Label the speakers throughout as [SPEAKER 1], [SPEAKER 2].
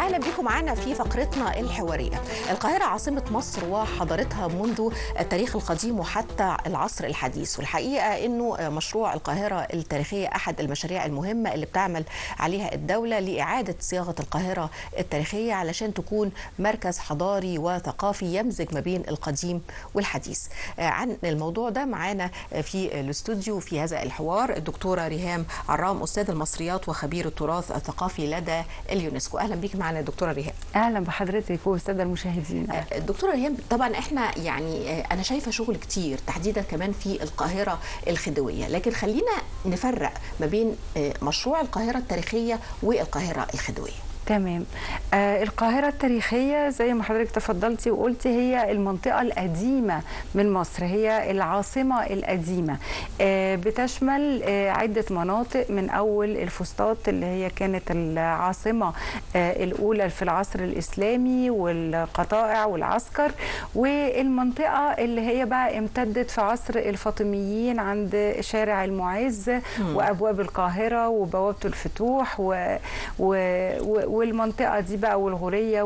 [SPEAKER 1] اهلا بكم معنا في فقرتنا الحواريه. القاهره عاصمه مصر وحضارتها منذ التاريخ القديم وحتى العصر الحديث، والحقيقه انه مشروع القاهره التاريخيه احد المشاريع المهمه اللي بتعمل عليها الدوله لاعاده صياغه القاهره التاريخيه علشان تكون مركز حضاري وثقافي يمزج ما بين القديم والحديث. عن الموضوع ده معانا في الاستوديو في هذا الحوار الدكتوره ريهام عرام استاذ المصريات وخبير التراث الثقافي لدى اليونسكو اهلا بيك معنا دكتوره ريهام
[SPEAKER 2] اهلا بحضرتك والساده المشاهدين
[SPEAKER 1] دكتوره ريهام طبعا احنا يعني انا شايفه شغل كتير تحديدا كمان في القاهره الخديويه لكن خلينا نفرق ما بين مشروع القاهره التاريخيه والقاهره الخديويه
[SPEAKER 2] تمام آه القاهرة التاريخية زي ما حضرتك تفضلتي وقلتي هي المنطقة القديمة من مصر هي العاصمة القديمة آه بتشمل آه عدة مناطق من أول الفسطاط اللي هي كانت العاصمة آه الأولى في العصر الإسلامي والقطائع والعسكر والمنطقة اللي هي بقى امتدت في عصر الفاطميين عند شارع المعز م. وأبواب القاهرة وبوابة الفتوح و, و, و والمنطقة دي بقى والغورية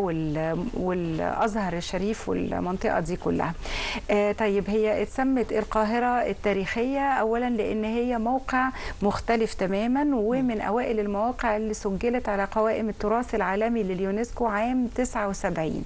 [SPEAKER 2] والأزهر الشريف والمنطقة دي كلها آه طيب هي اتسمت القاهرة التاريخية أولا لأن هي موقع مختلف تماما ومن أوائل المواقع اللي سجلت على قوائم التراث العالمي لليونسكو عام 79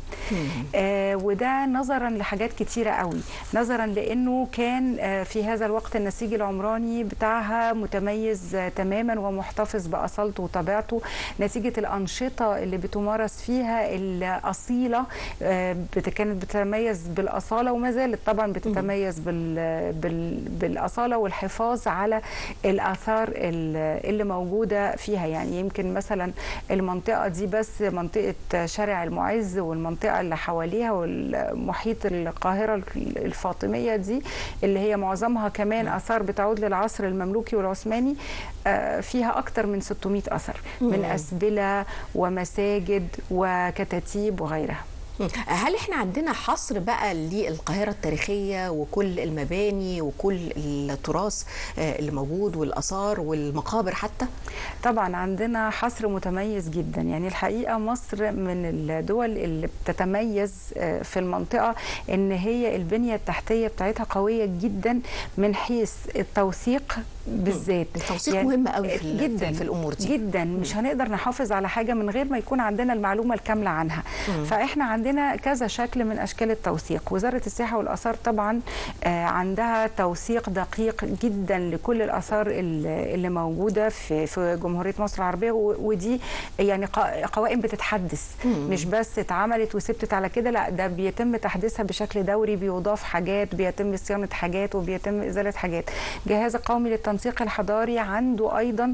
[SPEAKER 2] آه وده نظرا لحاجات كتيرة قوي نظرا لأنه كان آه في هذا الوقت النسيج العمراني بتاعها متميز تماما ومحتفظ بأصالته وطبيعته نتيجة الأنشطة الأنشطة اللي بتمارس فيها الأصيلة كانت بتتميز بالأصالة وما زالت طبعا بتتميز بال بال بالأصالة والحفاظ على الآثار اللي موجودة فيها يعني يمكن مثلا المنطقة دي بس منطقة شارع المعز والمنطقة اللي حواليها والمحيط القاهرة الفاطمية دي اللي هي معظمها كمان آثار بتعود للعصر المملوكي والعثماني فيها أكثر من 600 أثر من أسبلة ومساجد وكتاتيب وغيرها
[SPEAKER 1] هل احنا عندنا حصر بقى للقاهرة التاريخية وكل المباني وكل التراث اللي موجود والآثار والمقابر حتى؟
[SPEAKER 2] طبعا عندنا حصر متميز جدا يعني الحقيقة مصر من الدول اللي بتتميز في المنطقة ان هي البنية التحتية بتاعتها قوية جدا من حيث التوثيق بالذات
[SPEAKER 1] التوثيق يعني مهم قوي في, جداً في الامور دي
[SPEAKER 2] جدا مش هنقدر نحافظ على حاجه من غير ما يكون عندنا المعلومه الكامله عنها مم. فاحنا عندنا كذا شكل من اشكال التوثيق وزاره السياحه والاثار طبعا عندها توثيق دقيق جدا لكل الاثار اللي موجوده في في جمهوريه مصر العربيه ودي يعني قوائم بتتحدث مم. مش بس اتعملت وسبتت على كده لا ده بيتم تحديثها بشكل دوري بيضاف حاجات بيتم صيانه حاجات وبيتم ازاله حاجات جهاز القومي للتنظيم التنسيق الحضاري عنده ايضا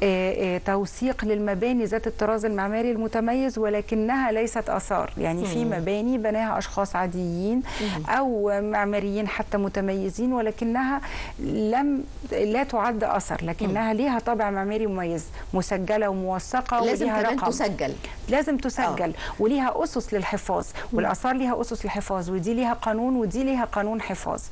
[SPEAKER 2] توثيق للمباني ذات الطراز المعماري المتميز ولكنها ليست اثار يعني في مباني بناها اشخاص عاديين او معماريين حتى متميزين ولكنها لم لا تعد اثر لكنها ليها طابع معماري مميز مسجله وموثقه
[SPEAKER 1] لازم
[SPEAKER 2] وليها
[SPEAKER 1] كمان
[SPEAKER 2] رقم
[SPEAKER 1] تسجل
[SPEAKER 2] لازم تسجل أوه. وليها اسس للحفاظ والاثار ليها اسس للحفاظ ودي ليها قانون ودي ليها قانون حفاظ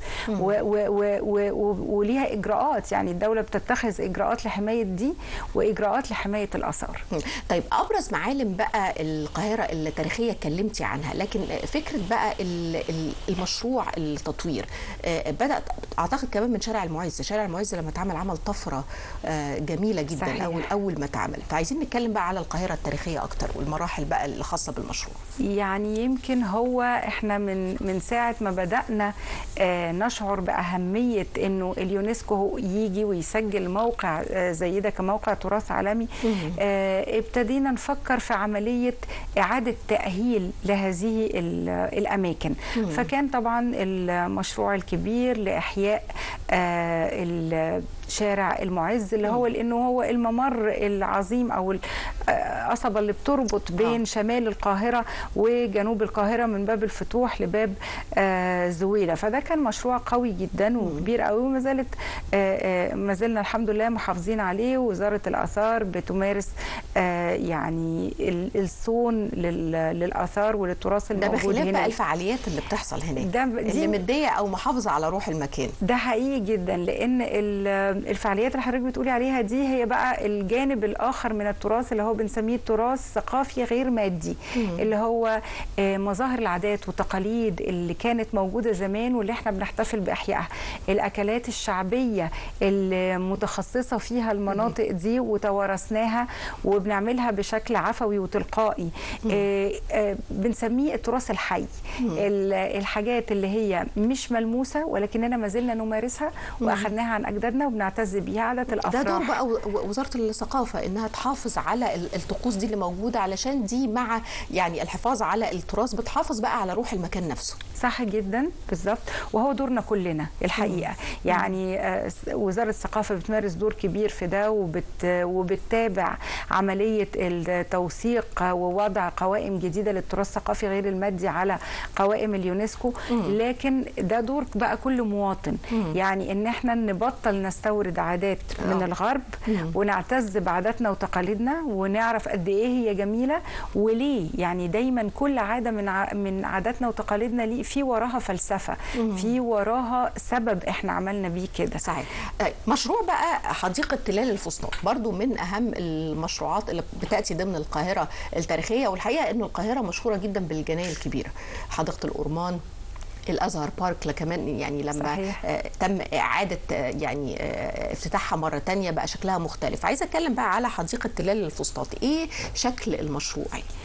[SPEAKER 2] وليها اجراءات يعني الدوله بتتخذ اجراءات لحمايه دي واجراءات لحمايه الاثار
[SPEAKER 1] طيب ابرز معالم بقى القاهره التاريخيه اتكلمتي عنها لكن فكره بقى المشروع التطوير بدات اعتقد كمان من شارع المعز شارع المعز لما اتعمل عمل طفره جميله جدا صحيح. اول اول ما اتعمل فعايزين نتكلم بقى على القاهره التاريخيه اكتر والمراحل بقى الخاصه بالمشروع
[SPEAKER 2] يعني يمكن هو احنا من من ساعه ما بدانا نشعر باهميه انه اليونسكو يجي ويسجل موقع زي ده كموقع تراث عالمي ابتدينا نفكر في عمليه اعاده تاهيل لهذه الاماكن فكان طبعا المشروع الكبير لاحياء شارع المعز اللي هو لانه هو الممر العظيم او القصبه اللي بتربط بين آه. شمال القاهره وجنوب القاهره من باب الفتوح لباب آه زويله فده كان مشروع قوي جدا وكبير قوي وما زالت آه ما زلنا الحمد لله محافظين عليه ووزاره الاثار بتمارس يعني الصون للاثار وللتراث
[SPEAKER 1] الموجود ده بخلاف بقى الفعاليات اللي بتحصل هناك ده اللي مديه او محافظه على روح المكان
[SPEAKER 2] ده حقيقي جدا لان ال- الفعاليات اللي حضرتك بتقولي عليها دي هي بقى الجانب الاخر من التراث اللي هو بنسميه تراث ثقافي غير مادي اللي هو آه، مظاهر العادات والتقاليد اللي كانت موجوده زمان واللي احنا بنحتفل باحيائها الاكلات الشعبيه المتخصصه فيها المناطق دي وتوارثناها وبنعملها بشكل عفوي وتلقائي آه، آه، بنسميه التراث الحي ال- الحاجات اللي هي مش ملموسه ولكننا ما زلنا نمارسها واخدناها عن اجدادنا وبنعتز بيها عاده الافراح
[SPEAKER 1] ده دور بقى و- و- وزاره الثقافه انها تحافظ على ال- الطقوس دي اللي موجوده علشان دي مع يعني الحفاظ على التراث بتحافظ بقى على روح المكان نفسه
[SPEAKER 2] صح جدا بالظبط وهو دورنا كلنا الحقيقه يعني آه، س- وزاره الثقافه بتمارس دور كبير في ده وبت وبتتابع عمليه التوثيق ووضع قوائم جديده للتراث الثقافي غير المادي على قوائم اليونسكو لكن ده دور بقى كل مواطن يعني ان احنا نبطل نستورد عادات من
[SPEAKER 1] آه.
[SPEAKER 2] الغرب ونعتز بعاداتنا وتقاليدنا ونعرف قد ايه هي جميله وليه يعني دايما كل عاده من ع- من عاداتنا وتقاليدنا ليه في وراها فلسفه في وراها سبب احنا عملنا بيه كده
[SPEAKER 1] صحيح طيب، مشروع بقى حديقه تلال الفسطاط برضو من اهم المشروعات اللي بتاتي ضمن القاهره التاريخيه والحقيقه انه القاهره مشهوره جدا بالجناين الكبيره حديقه الأورمان الازهر بارك كمان يعني لما
[SPEAKER 2] صحيح.
[SPEAKER 1] آه تم اعاده آه يعني آه افتتاحها مره تانية بقى شكلها مختلف عايزه اتكلم بقى على حديقه تلال الفسطاط ايه شكل المشروع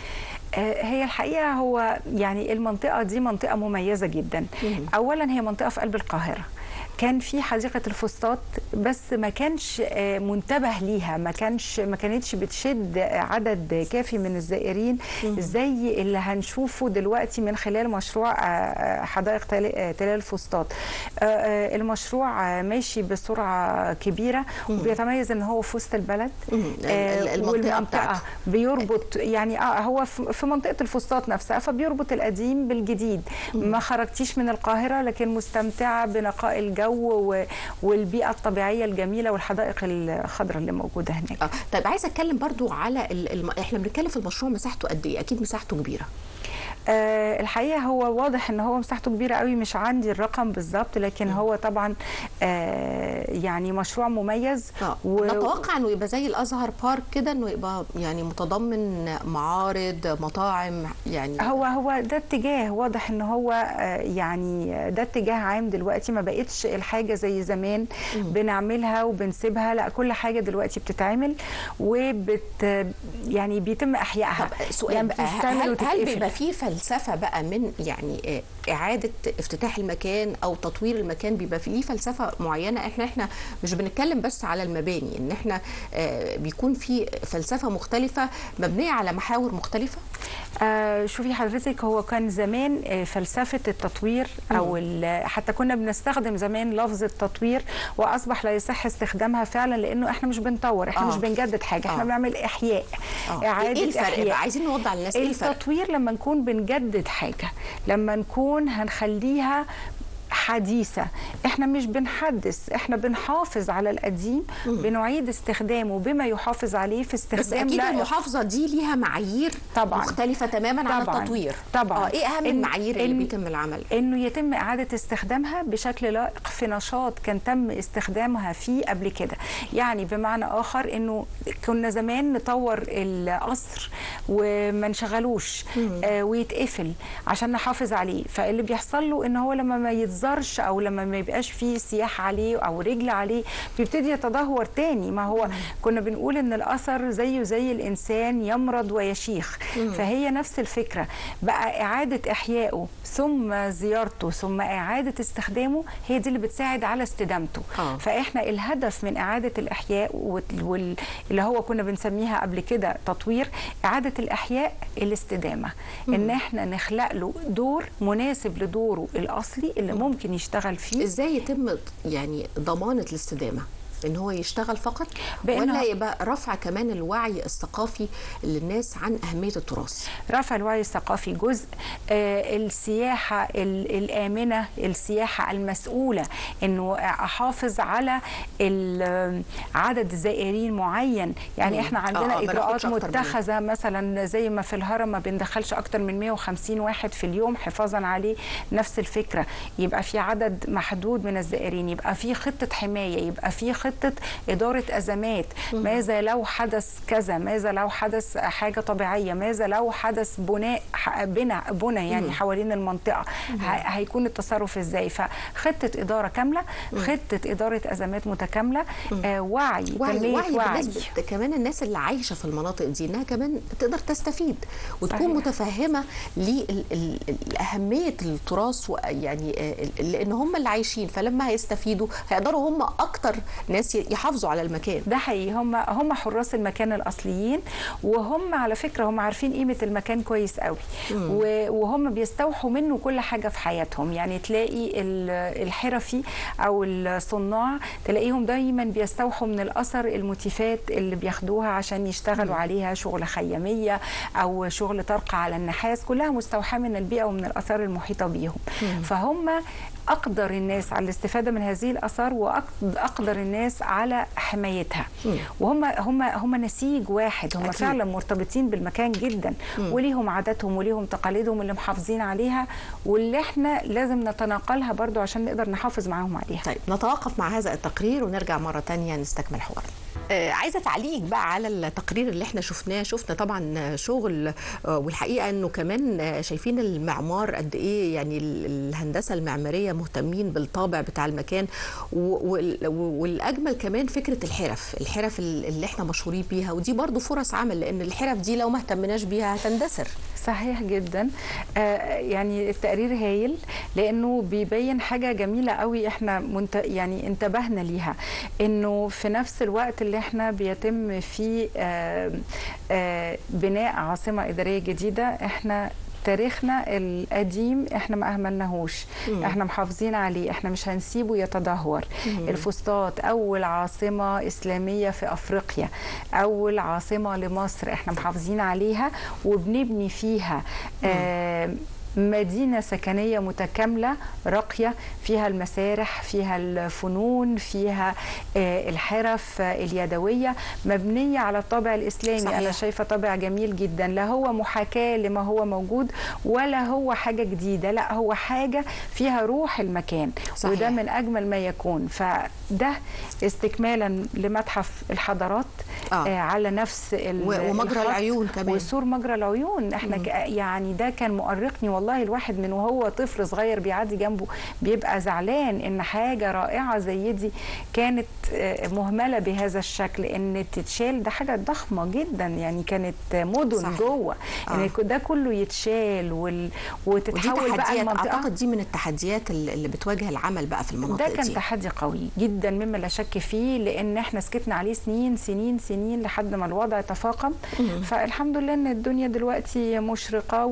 [SPEAKER 2] آه، هي الحقيقه هو يعني المنطقه دي منطقه مميزه جدا اولا هي منطقه في قلب القاهره كان في حديقه الفسطاط بس ما كانش آه، منتبه ليها ما كانش ما كانتش بتشد عدد كافي من الزائرين زي اللي هنشوفه دلوقتي من خلال مشروع آه، آه، حدائق تل- آه، تلال الفسطاط آه، آه، المشروع آه، ماشي بسرعه كبيره وبيتميز ان هو في وسط البلد
[SPEAKER 1] مم.
[SPEAKER 2] آه،
[SPEAKER 1] ال- المنطقة
[SPEAKER 2] والمنطقة
[SPEAKER 1] بتاعته.
[SPEAKER 2] بيربط يعني اه هو في في منطقه الفسطاط نفسها فبيربط القديم بالجديد ما خرجتيش من القاهره لكن مستمتعه بنقاء الجو و- والبيئه الطبيعيه الجميله والحدائق الخضراء اللي موجوده هناك
[SPEAKER 1] اه طيب عايزه اتكلم برضو على ال- الم... احنا بنتكلم في المشروع مساحته قد ايه اكيد مساحته كبيره
[SPEAKER 2] آه الحقيقه هو واضح ان هو مساحته كبيره قوي مش عندي الرقم بالظبط لكن هو طبعا آه يعني مشروع مميز
[SPEAKER 1] اه
[SPEAKER 2] و-
[SPEAKER 1] نتوقع انه يبقى زي الازهر بارك كده انه يبقى يعني متضمن معارض مطاعم يعني
[SPEAKER 2] هو هو ده اتجاه واضح ان هو آه، يعني ده اتجاه عام دلوقتي ما بقتش الحاجه زي زمان بنعملها وبنسيبها لا كل حاجه دلوقتي بتتعمل وبت يعني بيتم احيائها
[SPEAKER 1] طب سؤال
[SPEAKER 2] يعني
[SPEAKER 1] بقى
[SPEAKER 2] بتستعمل
[SPEAKER 1] هل, هل
[SPEAKER 2] وتتقفل.
[SPEAKER 1] بيبقى فيه فلسفه بقى من يعني آه، اعاده افتتاح المكان او تطوير المكان بيبقى فيه ليه فلسفه معينه احنا احنا مش بنتكلم بس على المباني ان احنا آه، بيكون في فلسفه مختلفه مبنيه على محاور مختلفه
[SPEAKER 2] آه شوفي حضرتك هو كان زمان آه فلسفة التطوير أو ال- حتى كنا بنستخدم زمان لفظ التطوير وأصبح لا يصح استخدامها فعلا لأنه إحنا مش بنطور إحنا
[SPEAKER 1] آه.
[SPEAKER 2] مش بنجدد حاجة إحنا
[SPEAKER 1] آه.
[SPEAKER 2] بنعمل إحياء
[SPEAKER 1] آه.
[SPEAKER 2] إعادة
[SPEAKER 1] ايه الفرق
[SPEAKER 2] إحياء
[SPEAKER 1] بقى عايزين نوضح للناس ايه الفرق
[SPEAKER 2] التطوير لما نكون بنجدد حاجة لما نكون هنخليها حديثة احنا مش بنحدث احنا بنحافظ على القديم بنعيد استخدامه بما يحافظ عليه في
[SPEAKER 1] بس
[SPEAKER 2] استخدام
[SPEAKER 1] اكيد
[SPEAKER 2] لائق.
[SPEAKER 1] المحافظه دي ليها معايير
[SPEAKER 2] طبعاً.
[SPEAKER 1] مختلفه تماما عن
[SPEAKER 2] طبعاً.
[SPEAKER 1] التطوير
[SPEAKER 2] طبعاً.
[SPEAKER 1] اه ايه اهم
[SPEAKER 2] إن-
[SPEAKER 1] المعايير اللي
[SPEAKER 2] إن-
[SPEAKER 1] بيتم العمل
[SPEAKER 2] انه يتم اعاده استخدامها بشكل لائق في نشاط كان تم استخدامها فيه قبل كده يعني بمعنى اخر انه كنا زمان نطور القصر وما نشغلوش آه ويتقفل عشان نحافظ عليه فاللي بيحصل له ان هو لما ما يتزرش او لما ما يبقاش فيه سياح عليه او رجل عليه بيبتدي يتدهور تاني ما هو كنا بنقول ان الاثر زيه زي الانسان يمرض ويشيخ فهي نفس الفكره بقى اعاده احيائه ثم زيارته ثم اعاده استخدامه هي دي اللي بتساعد على استدامته
[SPEAKER 1] آه.
[SPEAKER 2] فاحنا الهدف من اعاده الاحياء وال- وال- اللي هو كنا بنسميها قبل كده تطوير اعاده الاحياء الاستدامه ان احنا نخلق له دور مناسب لدوره الاصلي اللي ممكن يشتغل فيه
[SPEAKER 1] ازاي يتم يعني ضمانه الاستدامه ان هو يشتغل فقط
[SPEAKER 2] بأنه-
[SPEAKER 1] ولا يبقى رفع كمان الوعي الثقافي للناس عن اهميه التراث
[SPEAKER 2] رفع الوعي الثقافي جزء آه، السياحة ال- الآمنة السياحة المسؤولة أنه أحافظ على ال- عدد زائرين معين يعني
[SPEAKER 1] مم.
[SPEAKER 2] إحنا
[SPEAKER 1] آه،
[SPEAKER 2] عندنا
[SPEAKER 1] آه، ما
[SPEAKER 2] إجراءات
[SPEAKER 1] ناخدش أكتر من
[SPEAKER 2] متخذة مثلا زي ما في الهرم ما بندخلش أكتر من 150 واحد في اليوم حفاظا عليه نفس الفكرة يبقى في عدد محدود من الزائرين يبقى في خطة حماية يبقى في خطة إدارة أزمات ماذا لو حدث كذا ماذا لو حدث حاجة طبيعية ماذا لو حدث بناء ح- بنى بنى يعني حوالين المنطقة ه- هيكون التصرف ازاي فخطة إدارة كاملة خطة إدارة أزمات متكاملة آه وعي
[SPEAKER 1] وعي
[SPEAKER 2] تنمية
[SPEAKER 1] وعي
[SPEAKER 2] وعي
[SPEAKER 1] بالنسبه كمان الناس اللي عايشه في المناطق دي انها كمان تقدر تستفيد وتكون
[SPEAKER 2] صحيح.
[SPEAKER 1] متفهمه لاهميه التراث و- يعني آه، لان هم اللي عايشين فلما هيستفيدوا هيقدروا هم اكتر ناس يحافظوا على المكان
[SPEAKER 2] ده حقيقي هم هم حراس المكان الاصليين وهم على فكره هم عارفين قيمه المكان كويس قوي و- وهم بيستوحوا منه كل حاجه في حياتهم يعني تلاقي ال- الحرفي او الصناع تلاقيهم دايما بيستوحوا من الاثر الموتيفات اللي بياخدوها عشان يشتغلوا عليها شغل خياميه او شغل طرق على النحاس كلها مستوحاه من البيئه ومن الاثار المحيطه بيهم فهم اقدر الناس على الاستفاده من هذه الاثار واقدر الناس على حمايتها وهم هم هم نسيج واحد هم
[SPEAKER 1] أكيد.
[SPEAKER 2] فعلا مرتبطين بالمكان جدا وليهم عاداتهم وليهم تقاليدهم اللي محافظين عليها واللي احنا لازم نتناقلها برضو عشان نقدر نحافظ معاهم عليها
[SPEAKER 1] طيب نتوقف مع هذا التقرير ونرجع مرة تانية نستكمل حوارنا آه عايزه تعليق بقى على التقرير اللي احنا شفناه شفنا طبعا شغل آه والحقيقه انه كمان آه شايفين المعمار قد ايه يعني ال- الهندسه المعماريه مهتمين بالطابع بتاع المكان و- وال- والاجمل كمان فكره الحرف الحرف ال- اللي احنا مشهورين بيها ودي برضو فرص عمل لان الحرف دي لو ما اهتمناش بيها هتندثر
[SPEAKER 2] صحيح جدا آه يعني التقرير هايل لانه بيبين حاجه جميله قوي احنا منت يعني انتبهنا ليها انه في نفس الوقت اللي احنا بيتم فيه آه آه بناء عاصمه اداريه جديده احنا تاريخنا القديم احنا ما اهملناهوش احنا محافظين عليه احنا مش هنسيبه يتدهور الفسطاط اول عاصمه اسلاميه في افريقيا اول عاصمه لمصر احنا محافظين عليها وبنبني فيها آه مدينة سكنية متكاملة راقية فيها المسارح فيها الفنون فيها آه، الحرف آه، اليدوية مبنية على الطابع الإسلامي
[SPEAKER 1] صحيح.
[SPEAKER 2] أنا شايفة طابع جميل جدا لا هو محاكاة لما هو موجود ولا هو حاجة جديدة لا هو حاجة فيها روح المكان
[SPEAKER 1] صحيح.
[SPEAKER 2] وده من أجمل ما يكون فده استكمالا لمتحف الحضارات
[SPEAKER 1] آه.
[SPEAKER 2] آه. على نفس ال-
[SPEAKER 1] و- ومجرى
[SPEAKER 2] الخط
[SPEAKER 1] العيون كمان.
[SPEAKER 2] وسور مجرى العيون احنا ك- يعني ده كان مؤرقني والله الواحد من وهو طفل صغير بيعدي جنبه بيبقى زعلان ان حاجه رائعه زي دي كانت آه، مهمله بهذا الشكل ان تتشال ده حاجه ضخمه جدا يعني كانت مدن
[SPEAKER 1] صحيح.
[SPEAKER 2] جوه
[SPEAKER 1] آه.
[SPEAKER 2] ان ده كله يتشال وال...
[SPEAKER 1] ودي
[SPEAKER 2] وتتحول بقى
[SPEAKER 1] تحديات
[SPEAKER 2] المنطقه
[SPEAKER 1] اعتقد دي من التحديات اللي اللي بتواجه العمل بقى في المناطق
[SPEAKER 2] ده كان
[SPEAKER 1] دي
[SPEAKER 2] تحدي قوي جدا مما لا شك فيه لان احنا سكتنا عليه سنين سنين سنين لحد ما الوضع تفاقم فالحمد لله ان الدنيا دلوقتي مشرقه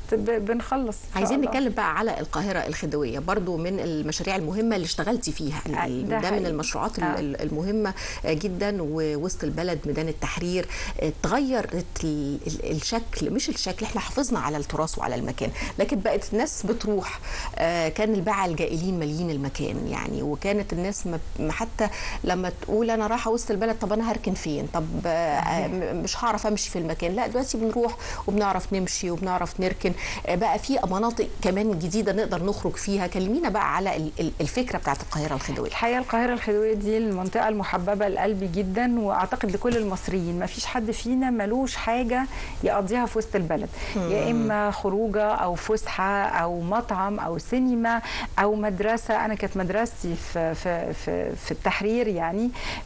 [SPEAKER 2] وبنخلص
[SPEAKER 1] عايزين نتكلم بقى على القاهرة الخديوية برضو من المشاريع المهمة اللي اشتغلتي فيها
[SPEAKER 2] آه،
[SPEAKER 1] ال-
[SPEAKER 2] ده
[SPEAKER 1] ده من
[SPEAKER 2] حقيقي.
[SPEAKER 1] المشروعات ال-
[SPEAKER 2] آه.
[SPEAKER 1] ال- المهمة جدا ووسط البلد ميدان التحرير آه، اتغيرت ال- ال- الشكل مش الشكل احنا حافظنا على التراث وعلى المكان لكن بقت الناس بتروح آه، كان الباعة الجائلين مالين المكان يعني وكانت الناس ما- ما حتى لما تقول انا رايحة وسط البلد طب انا هركن فين طب آه، م- مش هعرف امشي في المكان لا دلوقتي بنروح وبنعرف نمشي وبنعرف نركن آه، بقى في مناطق كمان جديده نقدر نخرج فيها كلمينا بقى على ال- ال- الفكره بتاعت القاهره الخديويه
[SPEAKER 2] الحقيقه القاهره الخديويه دي المنطقه المحببه لقلبي جدا واعتقد لكل المصريين ما فيش حد فينا ملوش حاجه يقضيها في وسط البلد يا اما خروجه او فسحه او مطعم او سينما او مدرسه انا كانت مدرستي في في في, في التحرير يعني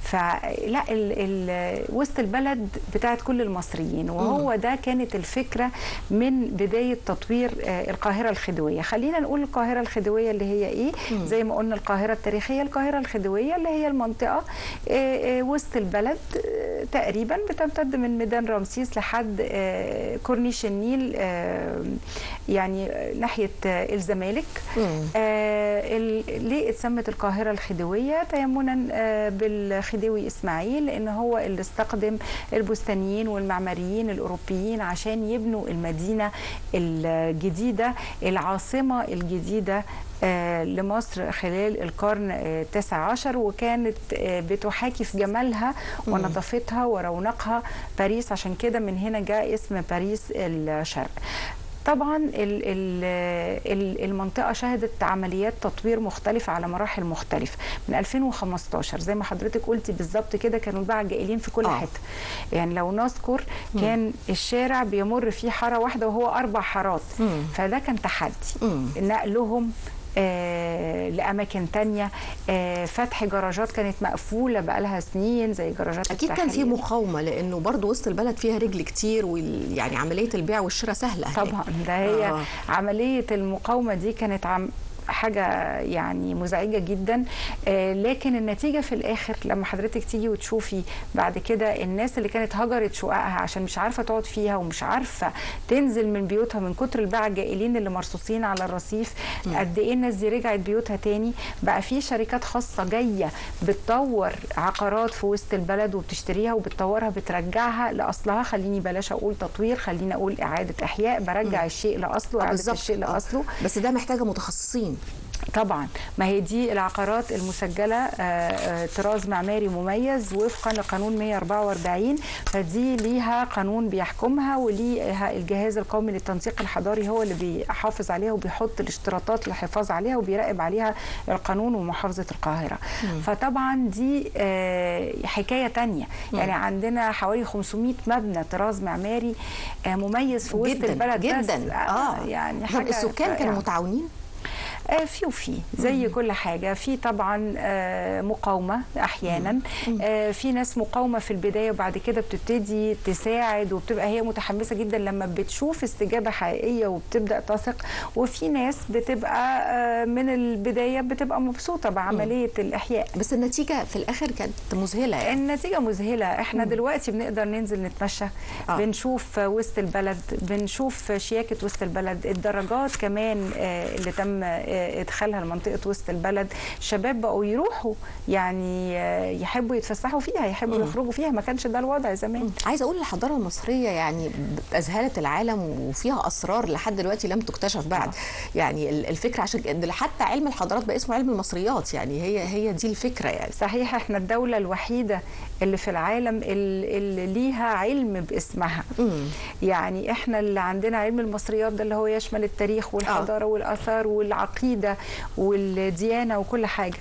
[SPEAKER 2] فلا ال ال وسط البلد بتاعت كل المصريين وهو ده كانت الفكره من بدايه تطوير آه، آه، القاهره الخديويه خلينا نقول القاهره الخديويه اللي هي ايه زي ما قلنا القاهره التاريخيه القاهره الخديويه اللي هي المنطقه آه، آه، وسط البلد آه، تقريبا بتمتد من ميدان رمسيس لحد آه، كورنيش النيل آه، يعني آه، ناحيه آه، الزمالك
[SPEAKER 1] مم.
[SPEAKER 2] آه، ال- ليه اتسمت القاهرة الخديوية تيمنا آه، بالخديوي إسماعيل لأن هو اللي استخدم البستانيين والمعماريين الأوروبيين عشان يبنوا المدينة الجديدة العاصمة الجديدة آه، لمصر خلال القرن آه، التاسع عشر وكانت آه، بتحاكي في جمالها ونظافتها ورونقها باريس عشان كده من هنا جاء اسم باريس الشرق طبعا ال- ال- ال- المنطقه شهدت عمليات تطوير مختلفه على مراحل مختلفه من 2015 زي ما حضرتك قلتي بالظبط كده كانوا الباعة جائلين في كل
[SPEAKER 1] آه.
[SPEAKER 2] حته يعني لو نذكر كان الشارع بيمر فيه حاره واحده وهو اربع حارات
[SPEAKER 1] مم.
[SPEAKER 2] فده كان تحدي
[SPEAKER 1] مم.
[SPEAKER 2] نقلهم آه لاماكن تانية آه فتح جراجات كانت مقفوله بقالها سنين زي جراجات
[SPEAKER 1] اكيد كان في
[SPEAKER 2] التحرير.
[SPEAKER 1] مقاومه لانه برضو وسط البلد فيها رجل كتير ويعني عمليه البيع والشراء سهله هناك.
[SPEAKER 2] طبعا ده هي
[SPEAKER 1] آه.
[SPEAKER 2] آه. عمليه المقاومه دي كانت عم حاجة يعني مزعجة جدا آه لكن النتيجة في الآخر لما حضرتك تيجي وتشوفي بعد كده الناس اللي كانت هجرت شققها عشان مش عارفة تقعد فيها ومش عارفة تنزل من بيوتها من كتر الباعة الجائلين اللي مرصوصين على الرصيف قد إيه الناس دي رجعت بيوتها تاني بقى في شركات خاصة جاية بتطور عقارات في وسط البلد وبتشتريها وبتطورها بترجعها لأصلها خليني بلاش أقول تطوير خليني أقول إعادة إحياء برجع الشيء لأصله
[SPEAKER 1] آه،
[SPEAKER 2] إعادة
[SPEAKER 1] بالظبط.
[SPEAKER 2] الشيء
[SPEAKER 1] آه.
[SPEAKER 2] لأصله
[SPEAKER 1] بس ده محتاجه متخصصين
[SPEAKER 2] طبعا ما هي دي العقارات المسجله آه، آه، طراز معماري مميز وفقا لقانون 144 فدي ليها قانون بيحكمها وليها الجهاز القومي للتنسيق الحضاري هو اللي بيحافظ عليها وبيحط الاشتراطات للحفاظ عليها وبيراقب عليها القانون ومحافظه القاهره فطبعا دي آه، حكايه تانية يعني عندنا حوالي 500 مبنى طراز معماري آه، مميز في وسط
[SPEAKER 1] جدا
[SPEAKER 2] البلد بس.
[SPEAKER 1] جدا
[SPEAKER 2] آه، يعني
[SPEAKER 1] طب
[SPEAKER 2] حاجه
[SPEAKER 1] السكان كانوا
[SPEAKER 2] رائعة.
[SPEAKER 1] متعاونين
[SPEAKER 2] آه، في وفي زي كل حاجة في طبعا آه، مقاومة أحيانا آه، في ناس مقاومة في البداية وبعد كده بتبتدي تساعد وبتبقى هي متحمسة جدا لما بتشوف استجابة حقيقية وبتبدأ تثق وفي ناس بتبقى آه، من البداية بتبقى مبسوطة بعملية الإحياء
[SPEAKER 1] بس النتيجه في الاخر كانت مذهله يعني
[SPEAKER 2] النتيجة مذهلة احنا دلوقتي بنقدر ننزل نتمشى
[SPEAKER 1] آه.
[SPEAKER 2] آه. بنشوف وسط البلد بنشوف شياكة وسط البلد الدرجات كمان آه، اللي تم آه، ادخالها لمنطقة وسط البلد الشباب بقوا يروحوا يعني آه، يحبوا يتفسحوا فيها يحبوا يخرجوا فيها ما كانش ده الوضع زمان
[SPEAKER 1] عايزه اقول الحضاره المصريه يعني اذهلت العالم وفيها اسرار لحد دلوقتي لم تكتشف بعد يعني ال- الفكره عشان كده حتى علم الحضارات بقى اسمه علم المصريات يعني هي هي دي الفكره يعني
[SPEAKER 2] صحيح احنا الدولة الوحيدة اللي في العالم اللي اللي ليها علم باسمها
[SPEAKER 1] مم.
[SPEAKER 2] يعني احنا اللي عندنا علم المصريات ده اللي هو يشمل التاريخ والحضارة والآثار والعقيدة والديانة وكل حاجة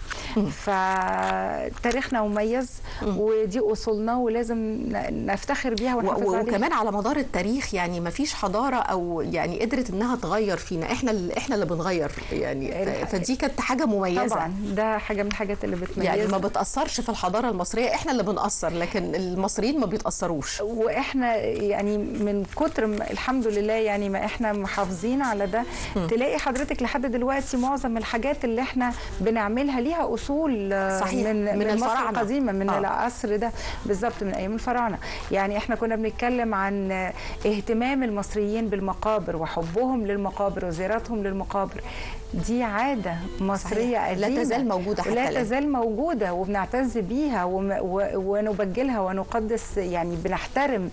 [SPEAKER 2] فتاريخنا مميز ودي أصولنا ولازم ن- نفتخر بيها
[SPEAKER 1] و-
[SPEAKER 2] ونحافظ
[SPEAKER 1] و-
[SPEAKER 2] عليها
[SPEAKER 1] وكمان على مدار التاريخ يعني ما فيش حضاره او يعني قدرت انها تغير فينا احنا اللي احنا اللي بنغير يعني ف- فدي كانت حاجه مميزه
[SPEAKER 2] طبعا ده حاجة من الحاجات اللي بتميزنا
[SPEAKER 1] يعني ما بتاثرش في الحضاره المصريه احنا اللي بنأثر لكن المصريين ما بيتاثروش
[SPEAKER 2] واحنا يعني من كتر ما الحمد لله يعني ما احنا محافظين على ده تلاقي حضرتك لحد دلوقتي معظم الحاجات اللي احنا بنعملها ليها اصول آه،
[SPEAKER 1] صحيح،
[SPEAKER 2] من
[SPEAKER 1] من
[SPEAKER 2] من مصر
[SPEAKER 1] الفراعنة.
[SPEAKER 2] القديمه من
[SPEAKER 1] آه.
[SPEAKER 2] العصر ده بالظبط من ايام الفراعنه يعني احنا كنا بنتكلم عن آه، اهتمام المصريين بالمقابر وحبهم للمقابر وزيارتهم للمقابر دي عاده مصريه
[SPEAKER 1] صحيح. لا
[SPEAKER 2] قديمه
[SPEAKER 1] تزال موجودة حتى
[SPEAKER 2] لا
[SPEAKER 1] الآن.
[SPEAKER 2] تزال موجوده وبنعتز بيها وم- و- ونبجلها ونقدس يعني بنحترم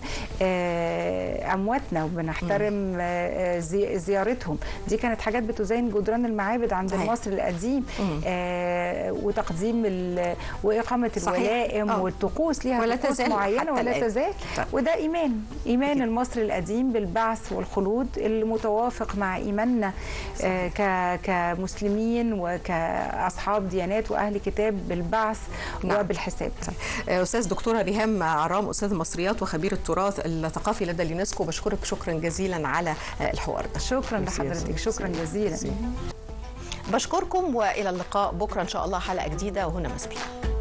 [SPEAKER 2] آه، امواتنا وبنحترم آه، زي- زيارتهم دي كانت حاجات بتزين جدران المعابد عند
[SPEAKER 1] صحيح.
[SPEAKER 2] المصري القديم آه، وتقديم ال- واقامه
[SPEAKER 1] صحيح.
[SPEAKER 2] الولائم
[SPEAKER 1] آه.
[SPEAKER 2] والطقوس ليها
[SPEAKER 1] ولا
[SPEAKER 2] طقوس
[SPEAKER 1] تزال
[SPEAKER 2] معينه
[SPEAKER 1] حتى
[SPEAKER 2] ولا
[SPEAKER 1] الآن.
[SPEAKER 2] تزال
[SPEAKER 1] طيب.
[SPEAKER 2] وده ايمان ايمان المصري القديم بالبعث والخلود المتوافق مع ايماننا آه، ك- كمسلمين وكاصحاب ديانات واهل كتاب بالبعث
[SPEAKER 1] نعم.
[SPEAKER 2] وبالحساب
[SPEAKER 1] استاذ دكتوره ريهام عرام استاذ المصريات وخبير التراث الثقافي لدى اليونسكو بشكرك شكرا جزيلا على الحوار ده
[SPEAKER 2] شكرا
[SPEAKER 1] ميرسي يا
[SPEAKER 2] لحضرتك
[SPEAKER 1] أستاذ.
[SPEAKER 2] شكرا جزيلا
[SPEAKER 1] بشكركم والى اللقاء بكره ان شاء الله حلقه جديده وهنا مسبيل